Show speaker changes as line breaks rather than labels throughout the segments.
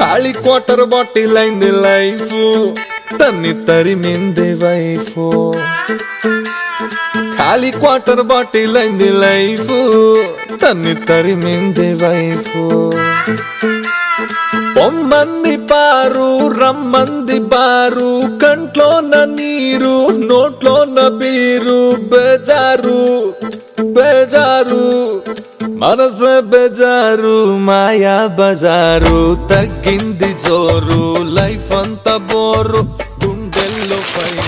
ఖాళీ quarter bottle అయింది life తన్ని తరిమింది వైఫ్ ఖాళీ క్వార్టర్ బాటిల్ అయింది లైఫ్ తన్ని తరిమింది వైఫ్ పొమ్మంది పారు రమ్మంది బారు కంట్లోన నీరు నోట్లోన బీరు బేజారు బేజారు మనస బేజారు మాయా బజారు తగ్గింది జోరు లైఫ్ అంత బోరు గుండెల్లో ఫైరు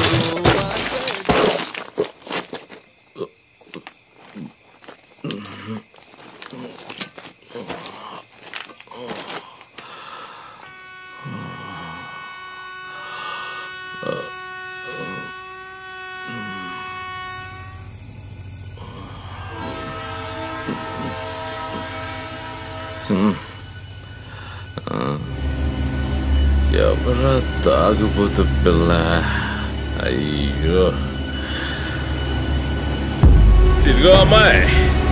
ఎవరా తాగుబోతు పిల్ల అయ్యో ఇదిగో అమ్మాయి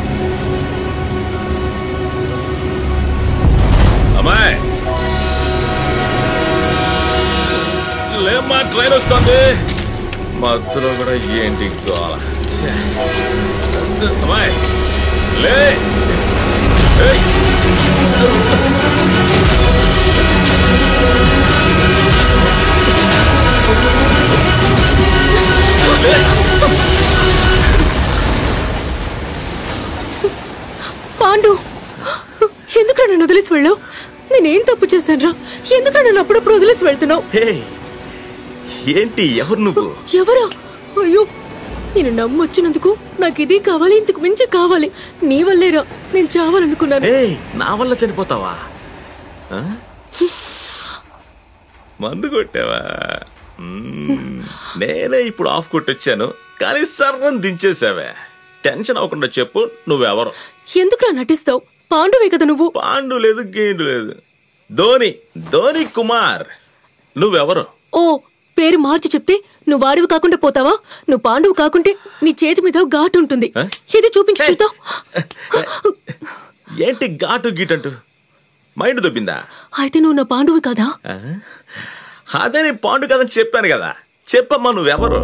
అమ్మాయి లేమ్మా ట్రైన్ వస్తుంది మధ్యలో కూడా ఏంటి గోల ఛే. అమ్మాయి లే ఏయ్.
పాండు ఎందుకు నన్ను వదిలేసి వెళ్ళావు నేనేం తప్పు చేశానురా ఎందుకు నన్ను అప్పుడప్పుడు వదిలేసి వెళ్తున్నావు
హే ఏంటి ఎవరు నువ్వు
ఎవరా అయ్యో నేను నమ్మొచ్చినందుకు నాకు ఇది కావాలి ఇంతకు మించి కావాలి నీ వల్లేరా నేను చావాలనుకున్నాను
ఏ నా వల్ల చనిపోతావా ఆ? మందు కొట్టావా మ్మ్. నేనే ఇప్పుడు ఆఫ్ కొట్టొచ్చాను కానీ సర్రం దించేసావే టెన్షన్ అవ్వకుండా చెప్పు నువ్వెవరు
ఎందుకురా నటిస్తావు పాండువే కదా నువ్వు
పాండు లేదు గేండు లేదు ధోని ధోని కుమార్ నువ్వెవరు
ఓ పేరు మార్చి చెప్తే నువ్వు వాడివి కాకుండా పోతావా నువ్వు పాండువు కాకుంటే నీ చేతి మీద ఘాటు ఉంటుంది
ఆ?
ఇది చూపించి చూద్దాం
ఏంటి ఘాటు గీటంటూ మైండ్ దొబ్బిందా
అయితే నువ్వు నా పాండువి కాదా
ఆ? అదే నీ పాండు కదని చెప్పాను కదా చెప్పమ్మా నువ్వెవరు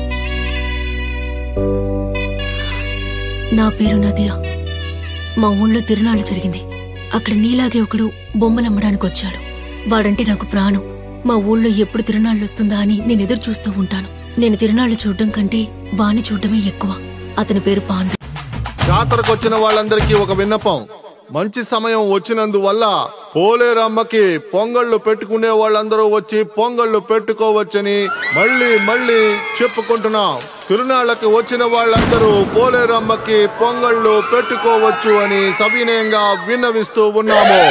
నా పేరు నదియా మా ఊళ్ళో తిరునాళ్ళు జరిగింది అక్కడ నీలాగే ఒకడు బొమ్మలు అమ్మడానికి వచ్చాడు వాడంటే నాకు ప్రాణం మా ఊళ్ళో ఎప్పుడు తిరునాళ్ళు వస్తుందా అని నేను ఎదురు చూస్తూ ఉంటాను నేను తిరునాళ్ళు చూడడం కంటే వాణ్ణి చూడడమే ఎక్కువ అతని పేరు పాండు
జాతరకు వచ్చిన వాళ్ళందరికీ ఒక విన్నపం మంచి సమయం వచ్చినందువల్ల పోలేరమ్మకి పొంగళ్ళు పెట్టుకునే వాళ్ళందరూ వచ్చి పొంగళ్ళు పెట్టుకోవచ్చని మళ్ళీ మళ్ళీ చెప్పుకుంటున్నాం తిరునాళ్ళకి వచ్చిన వాళ్ళందరూ పోలేరమ్మకి పొంగళ్ళు పెట్టుకోవచ్చు అని సవినయంగా విన్నవిస్తూ ఉన్నాము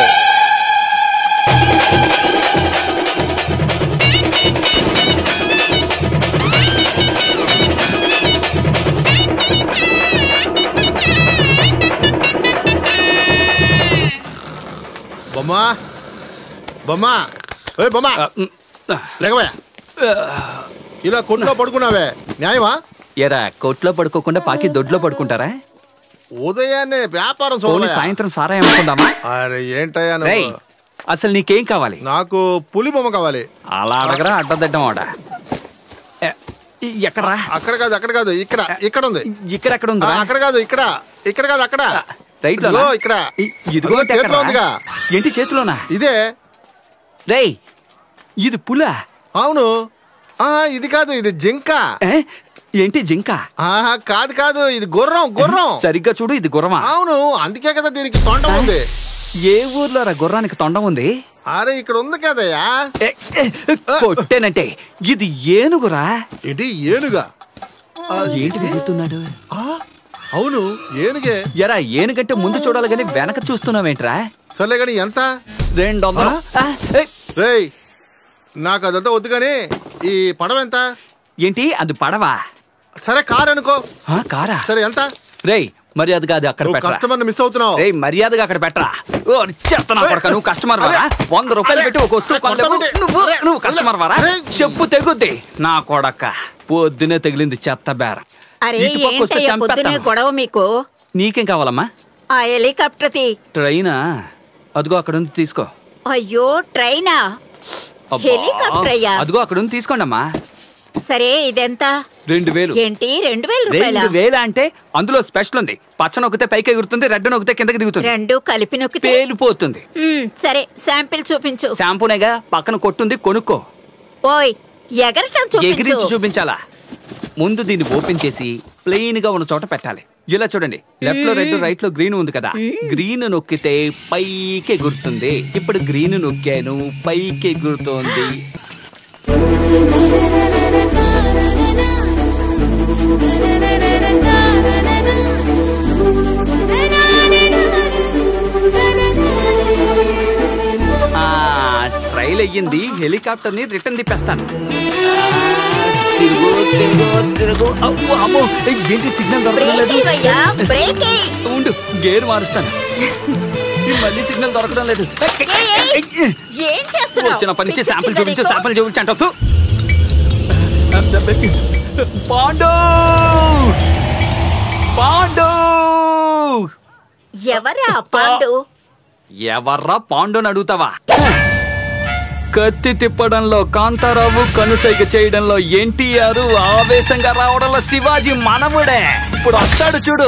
బొమ్మా బొమ్మా ఏ బొమ్మా లేకవయ్యా ఇలా కొట్లో పడుకున్నావే న్యాయమా
ఎరా కొట్లో పడుకోకుండా పాకి దొడ్లో పడుకుంటారా
ఉదయాన్నే వ్యాపారం
పోనీ
చూడవయ్యా.
సాయంత్రం సారా ఏమనుకుందామా
అరే ఏంటయ్యా నువ్వు?
రేయ్ అసలు నీకేం కావాలి
నాకు పులి బొమ్మ కావాలి
అలా అడగరా అడ్డదిడ్డం ఆడ ఎక్కడరా
అక్కడ కాదు అక్కడ కాదు ఇక్కడ ఇక్కడ ఉంది
ఇక్కడ ఎక్కడ
ఆ,
ఉందిరా
అక్కడ కాదు ఇక్కడ ఇక్కడ కాదు అక్కడ
రైట్ లో
ఇదిగో ఇక్కడ
ఇదిగో
అదిగో చేతిలో ఉందిగా
ఏంటి చేతిలోనా
ఇదే
రేయ్ ఇది పుల
అవును ఆ ఇది కాదు ఇది జింక
ఏంటి జింక
ఆహా కాదు కాదు ఇది గుర్రం గుర్రం
సరిగ్గా చూడు ఇది గుర్రమా
అవును అందుకే కదా దీనికి తొండం ఉంది
ఏ ఊర్లో రా గుర్రానికి తొండం ఉంది
అరే ఇక్కడ ఉంది కదయ్యా
కొట్టేనంటే ఇది ఏనుగురా
ఇది ఏనుగా
ఏంటి తిరుగుతున్నాడు
అవును ఏనుగే
ఎరా ఏనుగంటే ముందు చూడాలి కానీ వెనక చూస్తున్నావేంట్రా
సర్లే కానీ ఎంత
రెండు వందలు ఆ, ఏయ్,
రేయ్ నాకు అదంతా వద్దు కానీ ఈ పడవ ఎంత
ఏంటి అది పడవా
సరే కారు అనుకో
ఆ, కారా
సరే ఎంత
రేయ్ మర్యాదగా అది అక్కడ
నువ్వు
పెట్టరా
కస్టమర్ మిస్ అవుతున్నావు
రేయ్ మర్యాదగా అక్కడ పెట్టరా ఓ చెప్తున్నా కొడక నువ్వు కస్టమర్ వారా వంద రూపాయలు పెట్టి ఒక వస్తువు కొనలేవు నువ్వు నువ్వు కస్టమర్ వారా చెప్పు తెగుద్ది నా కొడక పొద్దునే తగిలింది చెత్త బేర
అరే
ఇటు పక్క వస్తే
ఏంటయ్యా పొద్దునే
చంపేస్తాను.
గొడవ మీకు
నీకేం కావాలమ్మా
ఆ హెలికాప్టర్ తీ
ట్రైనా అదిగో అక్కడ ఉంది తీసుకో
అయ్యో ట్రైనా
అబ్బా.
హెలికాప్టర్ అయ్యా
అదిగో అక్కడ ఉంది తీసుకోండి అమ్మా
సరే ఇదెంత
రెండు వేలు
ఏంటి రెండు వేల రూపాయల
రెండు వేల అంటే అందులో స్పెషల్ ఉంది పచ్చ నొక్కితే పైకి ఎగురుతుంది రెడ్ నొక్కితే కిందకి దిగుతుంది
రెండు కలిపి నొక్కితే
పేలిపోతుంది
మ్, సరే శాంపిల్ చూపించు
షాంపూనేగా పక్కన కొట్టుంది కొనుక్కో
ఓయ్ ఎగరటం చూపించు
ఎగిరించి చూపించాలా ముందు దీన్ని ఓపెన్ చేసి ప్లెయిన్ గా ఉన్న చోట పెట్టాలి ఇలా చూడండి లెఫ్ట్ లో రెడ్ రైట్ లో గ్రీన్ ఉంది కదా గ్రీన్ నొక్కితే పైకి ఎగురుతుంది ఇప్పుడు గ్రీన్ నొక్కాను పైకి ఎగురుతోంది ఆ ట్రైల్ అయ్యింది హెలికాప్టర్ ని రిటర్న్ తిప్పేస్తాను తిరుగు తిరుగు తిరుగు అమ్మో అమ్మో ఏ, ఏంటి సిగ్నల్
బ్రేక్
దొరకలేదు
ఇవ్వయ్యా బ్రేక్ ఎయ్.
ఉండు గేర్ మారుస్తాను ఈ మళ్ళీ సిగ్నల్ దొరకడం లేదు
ఏయ్, ఏయ్. ఏం చేస్తున్నావు
వచ్చిన పని నుంచి
పిచ్చి
శాంపుల్
కింద
చూపించి
నీకు?
శాంపుల్ చూపించి అంటూ పాండు పాండు
ఎవరా పాండు
ఎవర్రా పాండుని అడుగుతావా కత్తి తిప్పడంలో కాంతారావు కనుసైగ చేయడంలో ఎన్టీఆర్ ఆవేశంగా రావడంలో శివాజీ మనముడే ఇప్పుడు వస్తాడు చూడు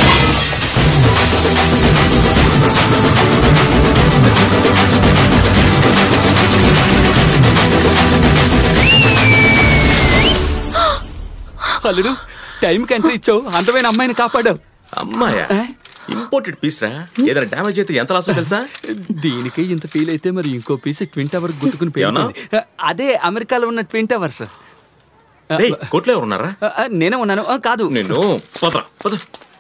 అల్లుడు టైంకి ఎంట్రీ ఇచ్చావు అందమైన అమ్మాయిని కాపాడావు
అమ్మాయా
ఏ?
ఇంపోర్టెడ్ పీస్ రా ఏదైనా డ్యామేజ్ అయితే ఎంత లాసో తెలుసా
దీనికి ఇంత ఫీల్ అయితే మరి ఇంకో పీస్ ట్విన్ టవర్ గుర్తుకుని
ఏమన్నా?
పేరుంది అదే అమెరికాలో ఉన్న ట్విన్ టవర్స్
డేయ్, కోట్లో ఎవరు ఉన్నారా
ఆ, ఆ, నేనే ఉన్నాను ఆ, కాదు
నిన్ను పద పద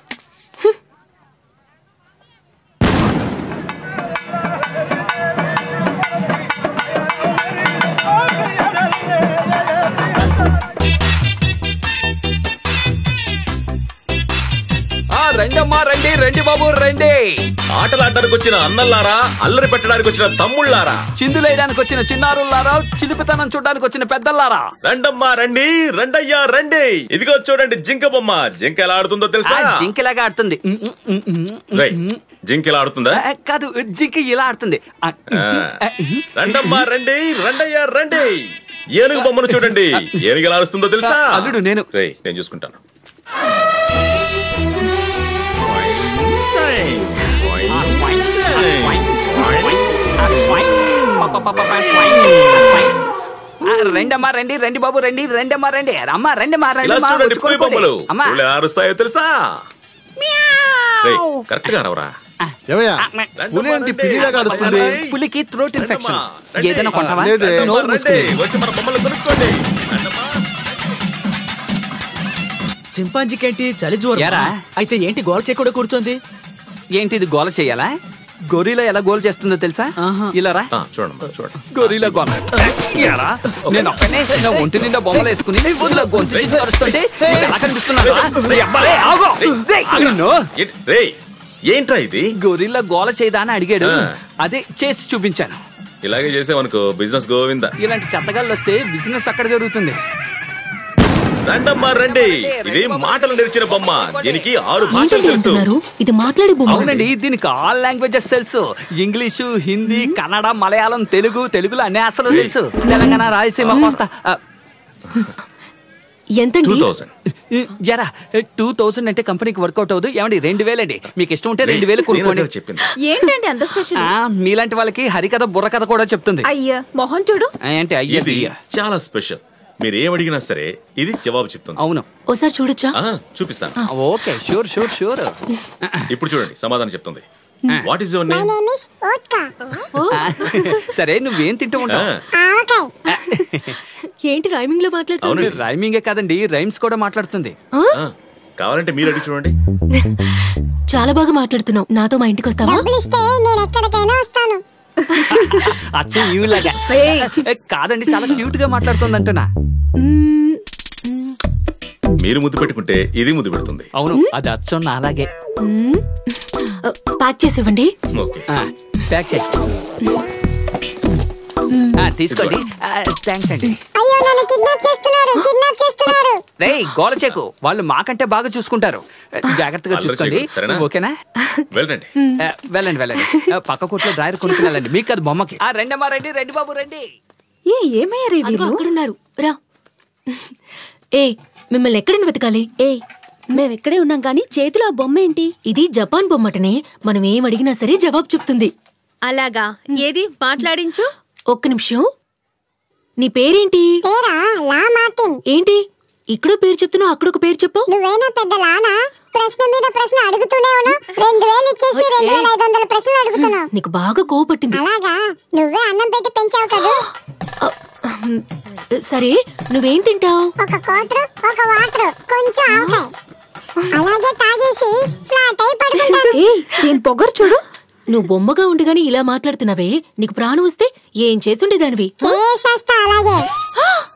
ఆ, రండమ్మా రండి రండి బాబు రండి
ఆటలాడడానికి వచ్చిన అన్నల్లారా అల్లరి పెట్టడానికి వచ్చిన తమ్ముళ్ళారా
చిందులేయడానికి వచ్చిన చిన్నారులారా చిలిపితనం చూడడానికి వచ్చిన పెద్దల్లారా
రండమ్మా రండి రండయ్యా రండి ఇదిగో చూడండి జింక బొమ్మ జింక ఎలా ఆడుతుందో
ఆ,
తెలుసా
జింకలాగా ఆడుతుంది ఉమ్, ఉమ్, ఉమ్, ఉమ్,
రేయ్, జింక ఎలా ఆడుతుందా
ఆ, కాదు జింక ఇలా ఆడుతుంది ఆ,
ఆ.
ఆ,
రండమ్మా రండి రండయ్యా రండి ఏనుగు బొమ్మను చూడండి ఏనుగు ఎలా ఆడుతుందో తెలుసా
ఆ, అల్లుడు, నేను.
రేయ్ నేను చూసుకుంటాను
ఆ, స్వైన్, ఆ, స్వైన్, ఆ, స్వైన్, ప, ప, ప, ప, ప, స్వైన్, ఆ, స్వైన్. ఆ, రండమ్మా రండి రండి బాబు రండి రండమ్మా రండి అమ్మా రండమ్మా
ఇలా
రండమ్మా
చూడండి
వచ్చి
పులి
కొనుక్కోండి.
బొమ్మలు
అమ్మా
పులి ఎలా అరుస్తాయో తెలుసా రేయ్ కరెక్ట్ గా రావరా
ఏమయ్యా
రండమ్మా,
పులి ఏంటి
రండి.
పిల్లిలాగా అరుస్తుంది
రండి.
పులికి థ్రోట్ ఇన్ఫెక్షన్
రండమ్మా, రండి.
ఏదైనా కొంటావా
లేదే.
రండమ్మా,
నోరు
రండి.
మూసుకుని.
వచ్చి మన బొమ్మలు కొనుక్కోండి రండమ్మా.
చింపాంజీకేంటి చలి జ్వరం
ఎరా?
అయితే ఏంటి గోల చేయకుండా కూర్చోంది
ఏంటి ఇది గోల చేయాలా గొరిలా ఎలా గోల్ చేస్తుందో తెలుసా
ఆహా.
ఇలా రా
ఆ, చూడండి చూడండి
గొరిలా గోల ఎలా? నేను ఒక్కనే నా ఒంటి నిండా బొమ్మలు వేసుకుని ఊర్లో గొంతు చించి కరుస్తుంటే నీకు ఎలా కనిపిస్తున్నాడు రా? రేయ్ అబ్బా, రేయ్, ఆగు. రేయ్, నిన్ను.
ఏంటి- రేయ్ ఏంట్రా ఇది
గొరిల్లా గోల చేయదా అని అడిగాడు
ఆ.
అదే చేసి చూపించాను
ఇలాగే చేసావనుకో బిజినెస్ గోవింద
ఇలాంటి చెత్తగాళ్ళు వస్తే బిజినెస్ అక్కడ జరుగుతుంది
రండమ్మా రండి ఇది మాటలు నేర్చిన బొమ్మ దీనికి ఆరు భాషలు
ఏంటండి
తెలుసు
అంటున్నారు ఇది మాట్లాడి బొమ్మ
అవునండి దీనికి ఆల్ లాంగ్వేజెస్ తెలుసు ఇంగ్లీషు హిందీ కన్నడ మలయాళం తెలుగు తెలుగులో అన్ని అసలు తెలుసు తెలంగాణ రాయలసీమ కోస్తా ఆ,
ఎంతండి
two thousand
era two thousand అంటే కంపెనీకి వర్కౌట్ అవ్వదు ఏమండి రెండు వేలండి మీకు ఇష్టం ఉంటే రెండు వేలు కొనుక్కోండి
చెప్పింది
ఏంటండి అంత స్పెషల్
ఆ, మీలాంటి వాళ్ళకి హరికథ బుర్రకథ కూడా చెప్తుంది
అయ్యా మొహం చూడు
ఆ, ఏంటి అయ్యేది
ఇది చాలా స్పెషల్ మీరు ఏం అడిగినా సరే ఇది జవాబు చెప్తుంది
అవును
ఓసారి చూడొచ్చా
ఆ, చూపిస్తాను
ఆ, ఓకే షూర్ షూర్ షూర్
ఇప్పుడు చూడండి సమాధానం చెప్తుంది వాట్ ఈస్ యువర్ నేమ్
సరే నువ్వేం తింటూ ఉంటావు
ఏంటి రైమింగ్ లో మాట్లాడుతుంది
అవునండి
రైమింగే కాదండి రైమ్స్ కూడా మాట్లాడుతుంది
ఆ, కావాలంటే మీరు అడిగి చూడండి
చాలా బాగా మాట్లాడుతున్నావు నాతో మా ఇంటికి వస్తావా
అచ్చం ఇవిలాగా ఏ, కాదండి చాలా క్యూట్ గా మాట్లాడుతుంది అంటున్నా
మ్మ్,
మీరు ముద్దు పెట్టుకుంటే ఇది ముద్దు పెడుతుంది
అవును అది అచ్చం నా అలాగే
మ్మ్. ఆ, ప్యాక్ చేసి ఇవ్వండి
ఓకే
ఆ, ప్యాక్ చేయి ఆ, తీసుకోండి థ్యాంక్స్ అండి
అయ్యో నన్ను కిడ్నాప్ చేస్తున్నారు కిడ్నాప్ చేస్తున్నారు
రేయ్ గోల చేకు వాళ్ళు మాకంటే బాగా చూసుకుంటారు జాగ్రత్తగా
అల్లరి
చూసుకోండి
చేయకూడదు, సరేనా?
ఓకేనా
వెళ్ళండి
ఆ, వెళ్ళండి వెళ్ళండి ఆ, పక్క కొట్లో డ్రాయర్ కొనుక్కుని వెళ్ళండి మీకు అది బొమ్మకి ఆ, రండి అమ్మా రండి రండి బాబు రండి
ఏ ఏమయ్యారు
అదిగో
వీళ్ళు
అక్కడున్నారు రా ఏ మిమ్మల్ని ఎక్కడిని వెతకాలి
ఏ మేమెక్కడే ఉన్నాం కానీ చేతిలో ఆ బొమ్మ ఏంటి
ఇది జపాన్ బొమ్మటనే మనం ఏం అడిగినా సరే జవాబు చెప్తుంది
అలాగా ఏది మాట్లాడించు
ఒక్క నిమిషం నీ పేరేంటి
పేరా లా మార్టిన్
ఏంటి ఇక్కడో పేరు చెప్తున్నావు అక్కడొక పేరు చెప్పు
నువ్వేనా పెద్ద లానా ప్రశ్న మీద ప్రశ్న అడుగుతూనే ఉన్నావు రెండు వేలు ఇచ్చేసి రెండు వేల ఐదు వందల ప్రశ్నలు అడుగుతున్నావు
నీకు బాగా కోపట్టింది
అలాగా నువ్వే అన్నం పెట్టి పెంచావు కదా
సరే నువ్వేం తింటావు
ఒక కోటరు ఒక వాటర్ కొంచెం ఆవకాయ అలాగే తాగేసి ఫ్లాట్ అయి పడుకుంటాను
ఏ నేను పొగరు చూడు నువ్వు బొమ్మగా ఉండగానే ఇలా మాట్లాడుతున్నావే నీకు ప్రాణం వస్తే ఏం చేసుండేదానివి
చేసేస్తా అలాగే